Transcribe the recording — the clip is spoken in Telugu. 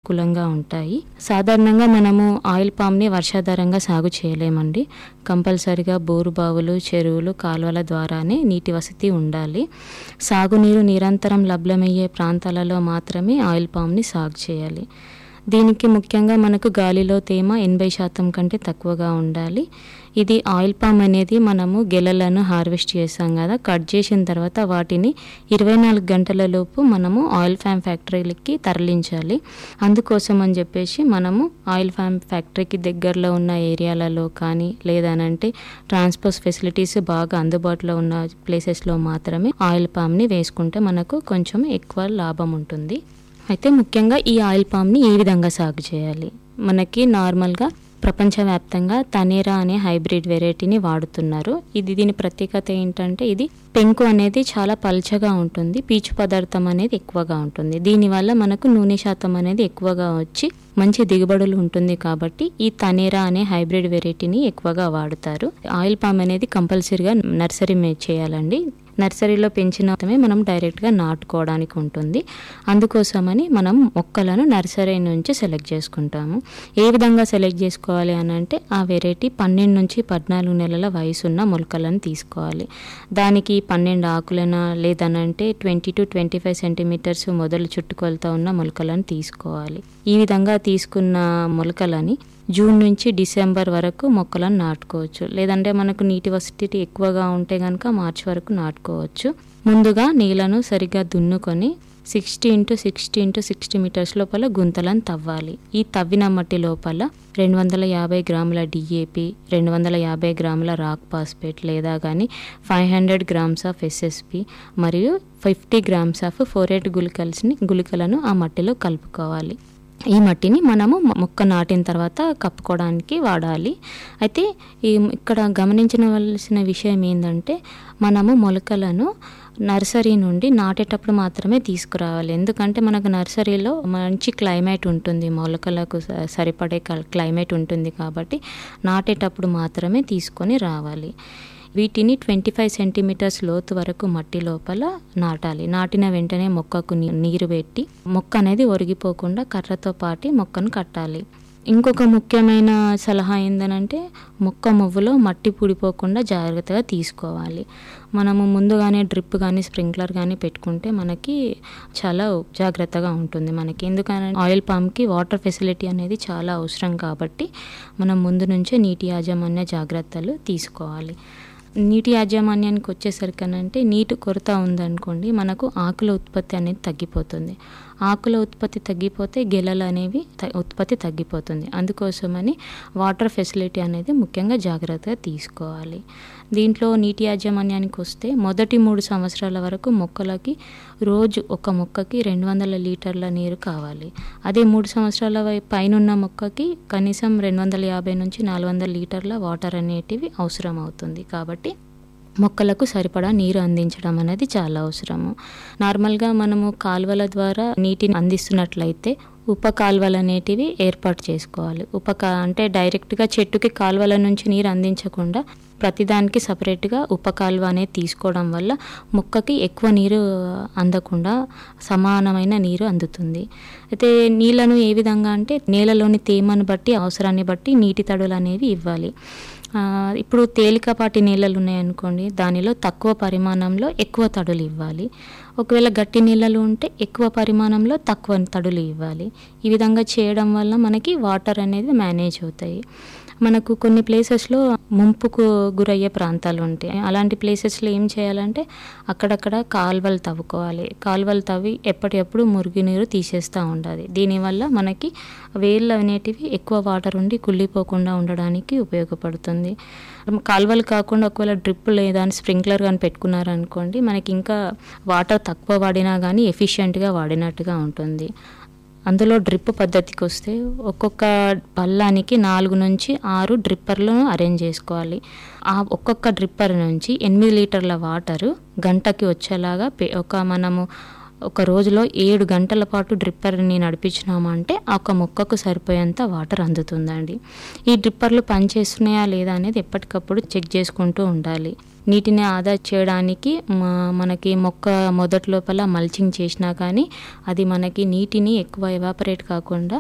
అనుకూలంగా ఉంటాయి సాధారణంగా మనము ఆయిల్ పామ్ని వర్షాధారంగా సాగు చేయలేమండి కంపల్సరిగా బోరు బావులు చెరువులు కాలువల ద్వారానే నీటి వసతి ఉండాలి సాగునీరు నిరంతరం లభ్యమయ్యే ప్రాంతాలలో మాత్రమే ఆయిల్ పామ్ని సాగు చేయాలి దీనికి ముఖ్యంగా మనకు గాలిలో తేమ ఎనభై శాతం కంటే తక్కువగా ఉండాలి ఇది ఆయిల్ పామ్ అనేది మనము గెలలను హార్వెస్ట్ చేసాం కదా కట్ చేసిన తర్వాత వాటిని ఇరవై నాలుగు గంటల లోపు మనము ఆయిల్ ఫామ్ ఫ్యాక్టరీలకి తరలించాలి అందుకోసం అని చెప్పేసి మనము ఆయిల్ ఫామ్ ఫ్యాక్టరీకి దగ్గరలో ఉన్న ఏరియాలలో కానీ లేదనంటే ట్రాన్స్పోర్ట్ ఫెసిలిటీస్ బాగా అందుబాటులో ఉన్న ప్లేసెస్లో మాత్రమే ఆయిల్ పామ్ని వేసుకుంటే మనకు కొంచెం ఎక్కువ లాభం ఉంటుంది అయితే ముఖ్యంగా ఈ ఆయిల్ పామ్ని ఏ విధంగా సాగు చేయాలి మనకి నార్మల్గా ప్రపంచవ్యాప్తంగా తనేరా అనే హైబ్రిడ్ వెరైటీని వాడుతున్నారు ఇది దీని ప్రత్యేకత ఏంటంటే ఇది పెంకు అనేది చాలా పల్చగా ఉంటుంది పీచు పదార్థం అనేది ఎక్కువగా ఉంటుంది దీనివల్ల మనకు నూనె శాతం అనేది ఎక్కువగా వచ్చి మంచి దిగుబడులు ఉంటుంది కాబట్టి ఈ తనేరా అనే హైబ్రిడ్ వెరైటీని ఎక్కువగా వాడుతారు ఆయిల్ పామ్ అనేది కంపల్సరీగా నర్సరీ మేడ్ చేయాలండి నర్సరీలో పెంచినమే మనం డైరెక్ట్గా నాటుకోవడానికి ఉంటుంది అందుకోసమని మనం మొక్కలను నర్సరీ నుంచి సెలెక్ట్ చేసుకుంటాము ఏ విధంగా సెలెక్ట్ చేసుకోవాలి అని అంటే ఆ వెరైటీ పన్నెండు నుంచి పద్నాలుగు నెలల వయసు ఉన్న మొలకలను తీసుకోవాలి దానికి పన్నెండు ఆకులైనా లేదనంటే twenty two twenty five centimetres మొదలు చుట్టుకొలత ఉన్న మొలకలను తీసుకోవాలి ఈ విధంగా తీసుకున్న మొలకలని జూన్ నుంచి డిసెంబర్ వరకు మొక్కలను నాటుకోవచ్చు లేదంటే మనకు నీటి వసతి ఎక్కువగా ఉంటే కనుక మార్చి వరకు నాటుకోవచ్చు ముందుగా నీళ్లను సరిగ్గా దున్నుకొని sixty into sixty into sixty metres లోపల గుంతలను తవ్వాలి ఈ తవ్విన మట్టి లోపల రెండు వందల యాభై గ్రాముల డిఏపి రెండు వందల యాభై గ్రాముల రాక్ పాస్పేట్ లేదా కానీ five hundred grams of SSP మరియు ఫిఫ్టీ గ్రామ్స్ ఆఫ్ ఫోరేట్ గుళికల్స్ని గుళికలను ఆ మట్టిలో కలుపుకోవాలి ఈ మట్టిని మనము మొక్క నాటిన తర్వాత కప్పుకోవడానికి వాడాలి అయితే ఈ ఇక్కడ గమనించవలసిన విషయం ఏంటంటే మనము మొలకలను నర్సరీ నుండి నాటేటప్పుడు మాత్రమే తీసుకురావాలి ఎందుకంటే మనకు నర్సరీలో మంచి క్లైమేట్ ఉంటుంది మొలకలకు స- సరిపడే కల్- క్లైమేట్ ఉంటుంది కాబట్టి నాటేటప్పుడు మాత్రమే తీసుకొని రావాలి వీటిని ట్వంటీ ఫైవ్ సెంటీమీటర్స్ లోతు వరకు మట్టి లోపల నాటాలి నాటిన వెంటనే మొక్కకు నీ- నీరు పెట్టి మొక్క అనేది ఒరిగిపోకుండా కర్రతో పాటి మొక్కను కట్టాలి ఇంకొక ముఖ్యమైన సలహా ఏంటంటే మొక్క మొవ్వులో మట్టి పుడిపోకుండా జాగ్రత్తగా తీసుకోవాలి మనము ముందుగానే డ్రిప్ కానీ స్ప్రింక్లర్ కానీ పెట్టుకుంటే మనకి చాలా జాగ్రత్తగా ఉంటుంది మనకి ఎందుకంటే ఆయిల్ పామ్కి వాటర్ ఫెసిలిటీ అనేది చాలా అవసరం కాబట్టి మనం ముందు నుంచే నీటి యాజమాన్య జాగ్రత్తలు తీసుకోవాలి నీటి యాజమాన్యానికి వచ్చేసరికనంటే నీటి కొరత ఉందనుకోండి మనకు ఆకుల ఉత్పత్తి అనేది తగ్గిపోతుంది ఆకుల ఉత్పత్తి తగ్గిపోతే గెలలు అనేవి త- ఉత్పత్తి తగ్గిపోతుంది అందుకోసమని వాటర్ ఫెసిలిటీ అనేది ముఖ్యంగా జాగ్రత్తగా తీసుకోవాలి దీంట్లో నీటి యాజమాన్యానికి వస్తే మొదటి మూడు సంవత్సరాల వరకు మొక్కలకి రోజు ఒక మొక్కకి రెండు వందల లీటర్ల నీరు కావాలి అదే మూడు సంవత్సరాల వై- పైనున్న మొక్కకి కనీసం రెండు వందల యాభై నుంచి నాలుగు వందల లీటర్ల వాటర్ అనేటివి అవసరం అవుతుంది కాబట్టి మొక్కలకు సరిపడా నీరు అందించడం అనేది చాలా అవసరము నార్మల్గా మనము కాలువల ద్వారా నీటిని అందిస్తున్నట్లయితే ఉప కాలువలు అనేటివి ఏర్పాటు చేసుకోవాలి ఉప కా అంటే డైరెక్ట్గా చెట్టుకి కాలువల నుంచి నీరు అందించకుండా ప్రతిదానికి సపరేట్గా ఉప కాలువ అనేది తీసుకోవడం వల్ల మొక్కకి ఎక్కువ నీరు అందకుండా సమానమైన నీరు అందుతుంది అయితే నీళ్లను ఏ విధంగా అంటే నేలలోని తేమను బట్టి అవసరాన్ని బట్టి నీటి తడులు అనేవి ఇవ్వాలి ఆ, ఇప్పుడు తేలికపాటి నీళ్ళలు ఉన్నాయనుకోండి దానిలో తక్కువ పరిమాణంలో ఎక్కువ తడులు ఇవ్వాలి ఒకవేళ గట్టి నీళ్ళలు ఉంటే ఎక్కువ పరిమాణంలో తక్కువ తడులు ఇవ్వాలి ఈ విధంగా చేయడం వల్ల మనకి వాటర్ అనేది మేనేజ్ అవుతాయి మనకు కొన్ని ప్లేసెస్లో ముంపుకు గురయ్యే ప్రాంతాలు ఉంటాయి అలాంటి ప్లేసెస్లో ఏం చేయాలంటే అక్కడక్కడ కాలువలు తవ్వుకోవాలి కాలువలు తవ్వి ఎప్పటికప్పుడు మురుగు నీరు తీసేస్తూ ఉండాలి దీనివల్ల మనకి వేళ్ళు అనేటివి ఎక్కువ వాటర్ ఉండి కుళ్ళిపోకుండా ఉండడానికి ఉపయోగపడుతుంది కాలువలు కాకుండా ఒకవేళ డ్రిప్ లేదా స్ప్రింక్లర్ కానీ పెట్టుకున్నారనుకోండి మనకి ఇంకా వాటర్ తక్కువ వాడినా కానీ ఎఫిషియెంట్గా వాడినట్టుగా ఉంటుంది అందులో డ్రిప్ పద్ధతికి వస్తే ఒక్కొక్క పల్లానికి నాలుగు నుంచి ఆరు డ్రిప్పర్లను అరేంజ్ చేసుకోవాలి ఆ ఒక్కొక్క డ్రిప్పర్ నుంచి ఎనిమిది లీటర్ల వాటరు గంటకి వచ్చేలాగా పె- ఒక మనము ఒక రోజులో ఏడు గంటల పాటు డ్రిప్పర్ని నడిపించినామంటే ఆ ఒక మొక్కకు సరిపోయేంత వాటర్ అందుతుందండి ఈ డ్రిప్పర్లు పనిచేస్తున్నాయా లేదా అనేది ఎప్పటికప్పుడు చెక్ చేసుకుంటూ ఉండాలి నీటిని ఆదా చేయడానికి మ- మనకి మొక్క మొదటి లోపల మల్చింగ్ చేసినా కానీ అది మనకి నీటిని ఎక్కువ ఎవాపరేట్ కాకుండా